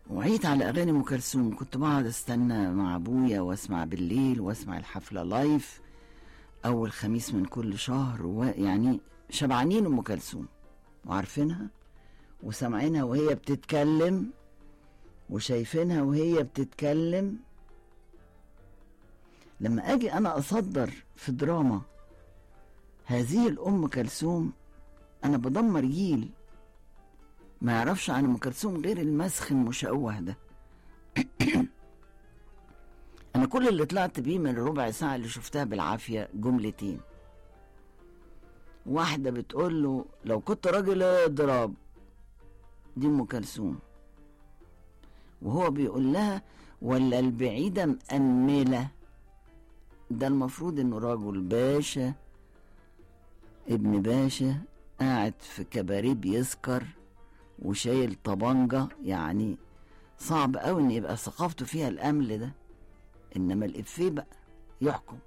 وعيت على اغاني ام كلثوم كنت بقعد استنى مع ابويا واسمع بالليل واسمع الحفله لايف اول خميس من كل شهر ويعني شبعانين ام كلثوم وعارفينها وسامعينها وهي بتتكلم وشايفينها وهي بتتكلم لما اجي انا اصدر في دراما هذه الام كلثوم انا بدمر جيل ما يعرفش عن ام كلثوم غير المسخ المشوه ده انا كل اللي طلعت بيه من الربع ساعه اللي شفتها بالعافيه جملتين واحده بتقول له لو كنت راجل اضرب دي ام كلثوم وهو بيقول لها ولا البعيده مأمله ده المفروض انه راجل باشا ابن باشا قاعد في كباريه بيسكر وشايل طبنجة يعني صعب قوي ان يبقى ثقافته فيها الامل ده انما الافيه بقى يحكم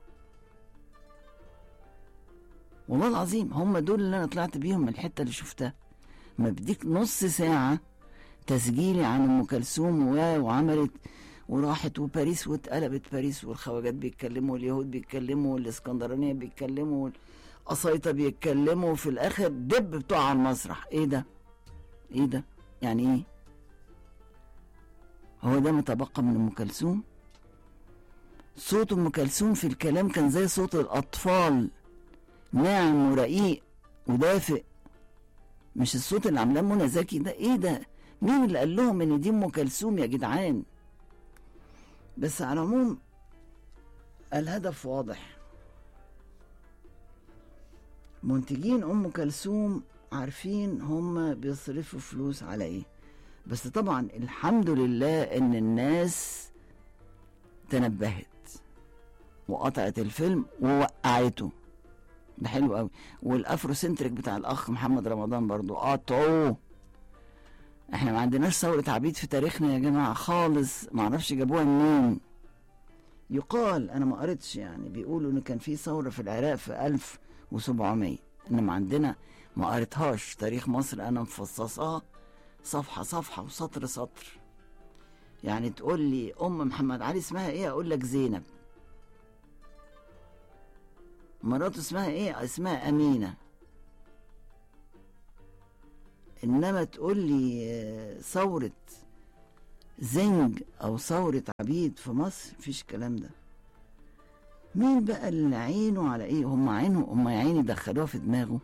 والله العظيم هم دول اللي انا طلعت بيهم من الحته اللي شفتها ما بديك نص ساعه تسجيلي عن ام كلثوم و- وعملت وراحت وباريس واتقلبت باريس والخواجات بيتكلموا واليهود بيتكلموا والاسكندرانيه بيتكلموا والقصايطه بيتكلموا وفي الاخر دب بتوع على المسرح ايه ده ايه ده يعني ايه هو ده متبقى من ام كلثوم صوت ام كلثوم في الكلام كان زي صوت الاطفال ناعم ورقيق ودافئ مش الصوت اللي عاملاه منى زكي ده ايه ده مين اللي قال لهم ان دي ام كلثوم يا جدعان بس على العموم الهدف واضح منتجين ام كلثوم عارفين هم بيصرفوا فلوس على ايه بس طبعا الحمد لله ان الناس تنبهت وقطعت الفيلم ووقعته ده حلو قوي والافرو سنتريك بتاع الاخ محمد رمضان برضو قطعوه احنا ما عندناش ثورة عبيد في تاريخنا يا جماعة خالص ما اعرفش جابوها منين يقال انا ما قريتش يعني بيقولوا ان كان في ثورة في العراق في 1700 انما عندنا ما قريتهاش تاريخ مصر انا مفصصاه صفحة صفحة وسطر سطر يعني تقول لي ام محمد علي اسمها ايه اقول لك زينب مراته اسمها ايه اسمها امينه انما تقول لي آه، ثوره زنج او ثوره عبيد في مصر مفيش الكلام ده مين بقى اللي عينه على ايه هم عينه هم يا عيني دخلوها في دماغه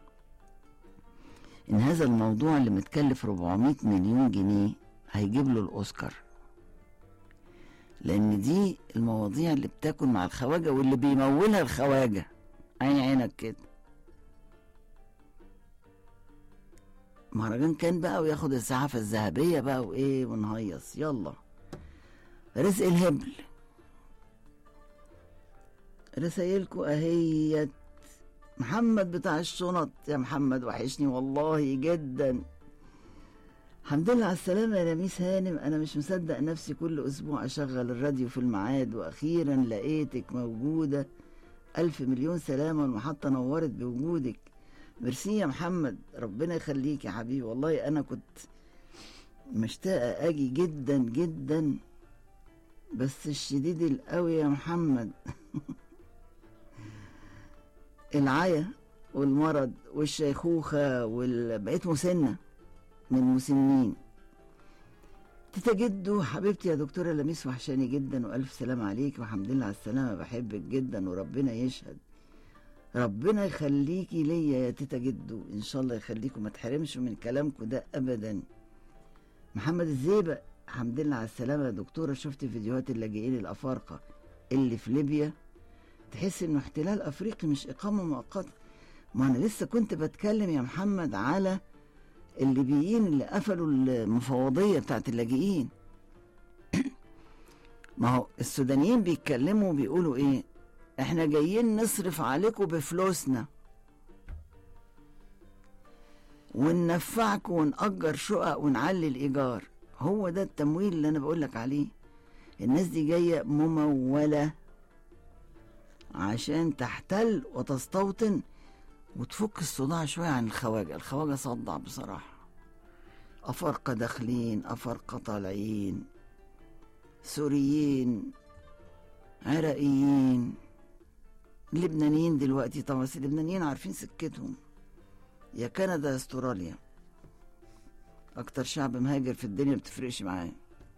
ان هذا الموضوع اللي متكلف 400 مليون جنيه هيجيب له الاوسكار لان دي المواضيع اللي بتاكل مع الخواجه واللي بيمولها الخواجه عين عينك كده مهرجان كان بقى وياخد الزعافة الذهبية بقى وإيه ونهيص يلا رزق الهبل رسايلكوا أهيت محمد بتاع الشنط يا محمد وحشني والله جدا الحمد لله على السلامة يا لميس هانم أنا مش مصدق نفسي كل أسبوع أشغل الراديو في الميعاد وأخيرا لقيتك موجودة ألف مليون سلامة والمحطة نورت بوجودك ميرسي يا محمد ربنا يخليك يا حبيبي والله أنا كنت مشتاقة أجي جدا جدا بس الشديد القوي يا محمد العيا والمرض والشيخوخة وبقيت مسنة من المسنين تيتا جدو حبيبتي يا دكتورة لميس وحشاني جدا وألف سلام عليك والحمد لله على السلامة بحبك جدا وربنا يشهد ربنا يخليكي ليا يا تيتا جدو إن شاء الله يخليكم ما تحرمش من كلامكم ده أبدا محمد الزيبة الحمد لله على السلامة يا دكتورة شفت فيديوهات اللاجئين الأفارقة اللي في ليبيا تحس إنه احتلال أفريقي مش إقامة مؤقتة ما أنا لسه كنت بتكلم يا محمد على الليبيين اللي قفلوا المفوضية بتاعت اللاجئين ما هو السودانيين بيتكلموا بيقولوا ايه احنا جايين نصرف عليكم بفلوسنا وننفعكم ونأجر شقق ونعلي الإيجار هو ده التمويل اللي أنا بقولك عليه الناس دي جاية ممولة عشان تحتل وتستوطن وتفك الصداع شوية عن الخواجة الخواجة صدع بصراحة أفارقة داخلين أفارقة طالعين سوريين عراقيين لبنانيين دلوقتي طبعا بس اللبنانيين عارفين سكتهم يا كندا يا استراليا اكتر شعب مهاجر في الدنيا بتفرقش معاه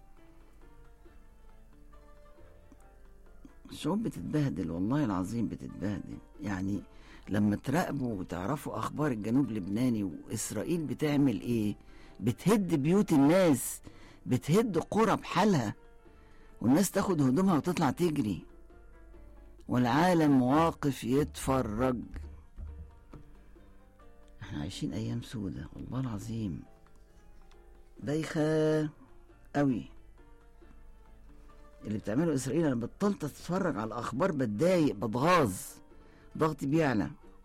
الشعوب بتتبهدل والله العظيم بتتبهدل يعني لما تراقبوا وتعرفوا اخبار الجنوب اللبناني واسرائيل بتعمل ايه بتهد بيوت الناس بتهد قرى بحالها والناس تاخد هدومها وتطلع تجري والعالم واقف يتفرج احنا عايشين ايام سودة والله العظيم بايخة قوي اللي بتعمله اسرائيل انا بطلت اتفرج على الاخبار بتضايق بتغاظ ضغطي بيعلى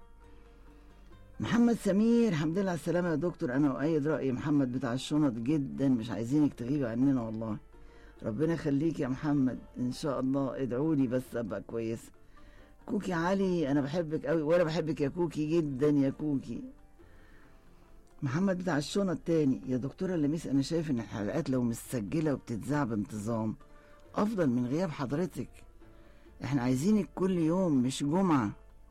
محمد سمير الحمد لله على السلامة يا دكتور أنا أؤيد رأي محمد بتاع الشنط جدا مش عايزينك تغيبي عننا والله ربنا يخليك يا محمد إن شاء الله ادعوا لي بس أبقى كويسة كوكي علي أنا بحبك قوي وأنا بحبك يا كوكي جدا يا كوكي محمد بتاع الشنط تاني يا دكتورة لميس أنا شايف إن الحلقات لو مسجلة وبتتذاع بانتظام أفضل من غياب حضرتك إحنا عايزينك كل يوم مش جمعة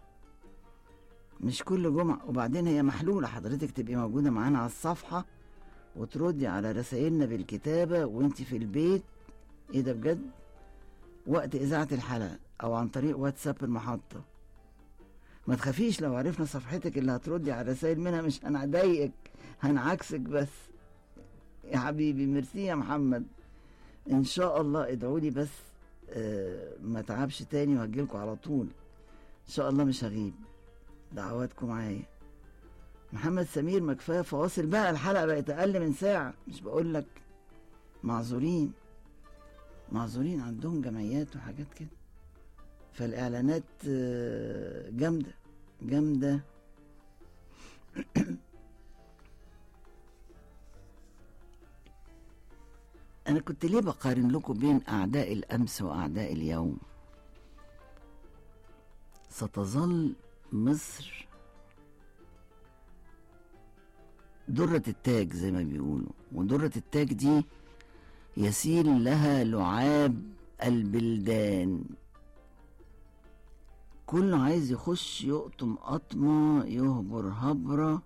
مش كل جمعة وبعدين هي محلولة حضرتك تبقي موجودة معانا على الصفحة وتردي على رسائلنا بالكتابة وانت في البيت ايه ده بجد وقت إذاعة الحلقة أو عن طريق واتساب المحطة ما تخافيش لو عرفنا صفحتك اللي هتردي على الرسائل منها مش هنضايقك هنعكسك بس يا حبيبي ميرسي يا محمد ان شاء الله ادعوا لي بس آه ما تعبش تاني وهجيلكوا على طول ان شاء الله مش هغيب دعواتكم معايا محمد سمير ما كفايه فواصل بقى الحلقه بقت اقل من ساعه مش بقول لك معذورين معذورين عندهم جمعيات وحاجات كده فالاعلانات آه، جامده جامده انا كنت ليه بقارن لكم بين اعداء الامس واعداء اليوم ستظل مصر درة التاج زي ما بيقولوا ودرة التاج دي يسيل لها لعاب البلدان كله عايز يخش يقطم قطمة يهبر هبرة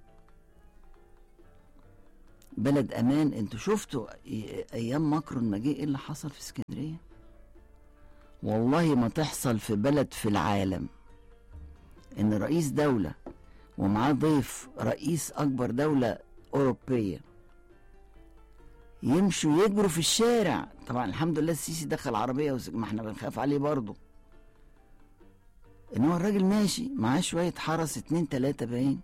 بلد امان انتوا شفتوا أي- ايام ماكرون ما جه ايه اللي حصل في اسكندريه والله ما تحصل في بلد في العالم ان رئيس دوله ومعاه ضيف رئيس اكبر دوله اوروبيه يمشوا يجروا في الشارع طبعا الحمد لله السيسي دخل عربيه وس- ما احنا بنخاف عليه برضه ان هو الراجل ماشي معاه شويه حرس اتنين تلاته باين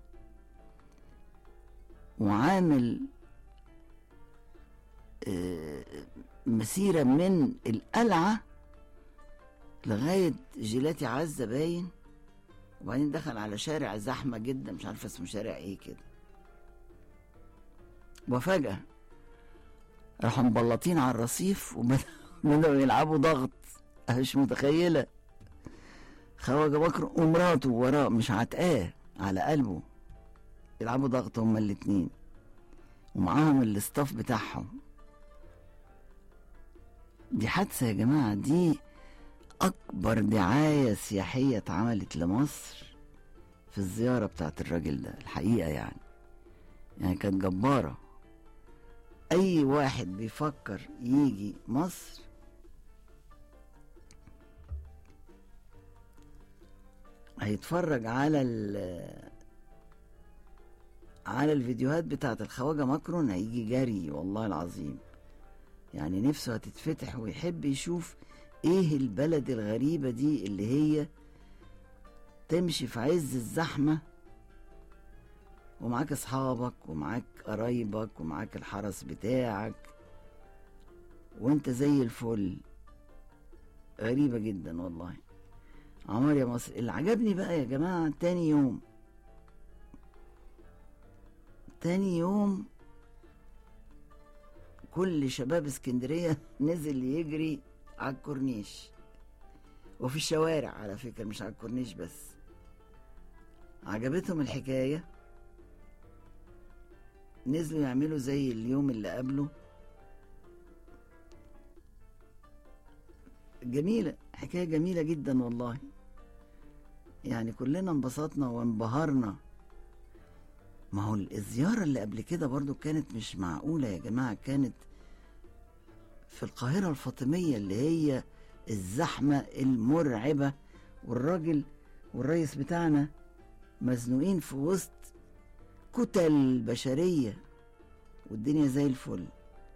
وعامل آه، مسيرة من القلعة لغاية جيلاتي عزة باين وبعدين دخل على شارع زحمة جدا مش عارفة اسمه شارع ايه كده وفجأة راحوا مبلطين على الرصيف وبدأوا يلعبوا ضغط أنا مش متخيلة خواجة بكر ومراته وراه مش عتقاه على قلبه يلعبوا ضغط هما الاتنين ومعاهم الاستاف بتاعهم دي حادثة يا جماعة دي أكبر دعاية سياحية اتعملت لمصر في الزيارة بتاعت الراجل ده الحقيقة يعني يعني كانت جبارة أي واحد بيفكر يجي مصر هيتفرج على ال على الفيديوهات بتاعت الخواجة ماكرون هيجي جري والله العظيم يعني نفسه هتتفتح ويحب يشوف ايه البلد الغريبة دي اللي هي تمشي في عز الزحمة ومعاك اصحابك ومعاك قرايبك ومعاك الحرس بتاعك وانت زي الفل غريبة جدا والله عمار يا مصر اللي عجبني بقى يا جماعة تاني يوم تاني يوم كل شباب اسكندرية نزل يجري على الكورنيش وفي الشوارع على فكرة مش على الكورنيش بس عجبتهم الحكاية نزلوا يعملوا زي اليوم اللي قبله جميلة حكاية جميلة جدا والله يعني كلنا انبسطنا وانبهرنا ما هو الزيارة اللي قبل كده برضو كانت مش معقولة يا جماعة كانت في القاهرة الفاطمية اللي هي الزحمة المرعبة والراجل والرئيس بتاعنا مزنوقين في وسط كتل بشرية والدنيا زي الفل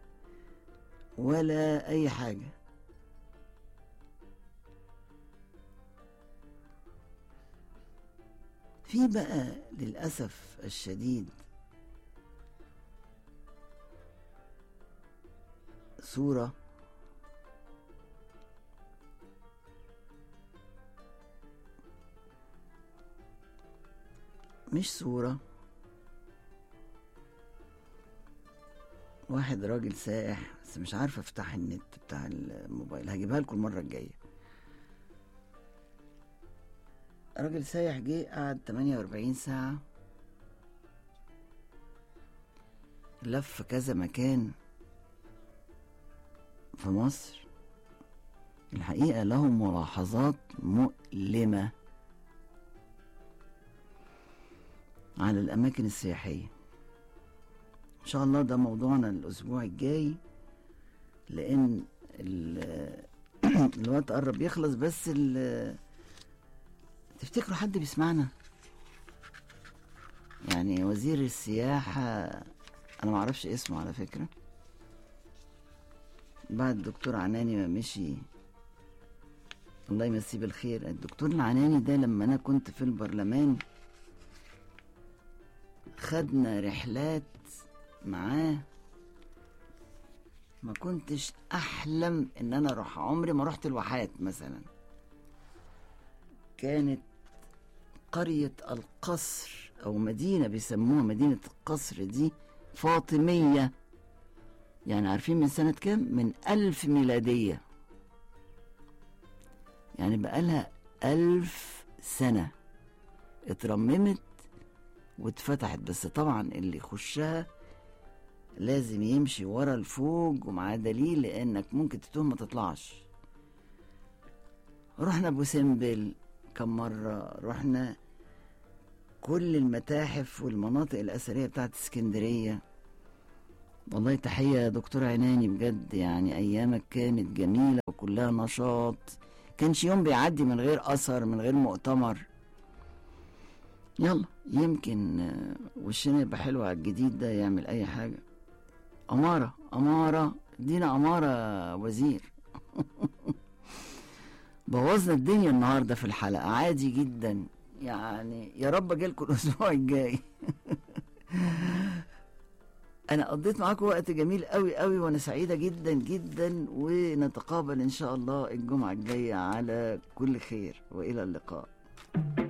ولا أي حاجة في بقى للأسف الشديد صورة مش صورة واحد راجل سائح بس مش عارفة افتح النت بتاع الموبايل هجيبها لكم المرة الجاية راجل سايح جه قعد 48 ساعة لف كذا مكان في مصر الحقيقة له ملاحظات مؤلمة على الأماكن السياحية إن شاء الله ده موضوعنا الأسبوع الجاي لأن الوقت قرب يخلص بس تفتكروا حد بيسمعنا يعني وزير السياحة أنا معرفش اسمه على فكرة بعد الدكتور عناني ما مشي الله يمسيه بالخير الدكتور العناني ده لما أنا كنت في البرلمان خدنا رحلات معاه ما كنتش أحلم إن أنا أروح عمري ما رحت الواحات مثلا كانت قرية القصر أو مدينة بيسموها مدينة القصر دي فاطمية يعني عارفين من سنة كام؟ من ألف ميلادية يعني بقالها ألف سنة اترممت واتفتحت بس طبعا اللي يخشها لازم يمشي ورا الفوج ومعاه دليل لانك ممكن تتوه ما تطلعش رحنا ابو سمبل كم مرة رحنا كل المتاحف والمناطق الأثرية بتاعت اسكندرية والله تحية يا دكتور عناني بجد يعني أيامك كانت جميلة وكلها نشاط كانش يوم بيعدي من غير أثر من غير مؤتمر يلا يمكن وشنا يبقى حلو على الجديد ده يعمل أي حاجة أمارة أمارة دينا أمارة وزير بوظنا الدنيا النهارده في الحلقة عادي جدا يعني يا رب اجيلكم الأسبوع الجاي أنا قضيت معاكم وقت جميل قوي قوي وأنا سعيدة جدا جدا ونتقابل إن شاء الله الجمعة الجاية على كل خير وإلى اللقاء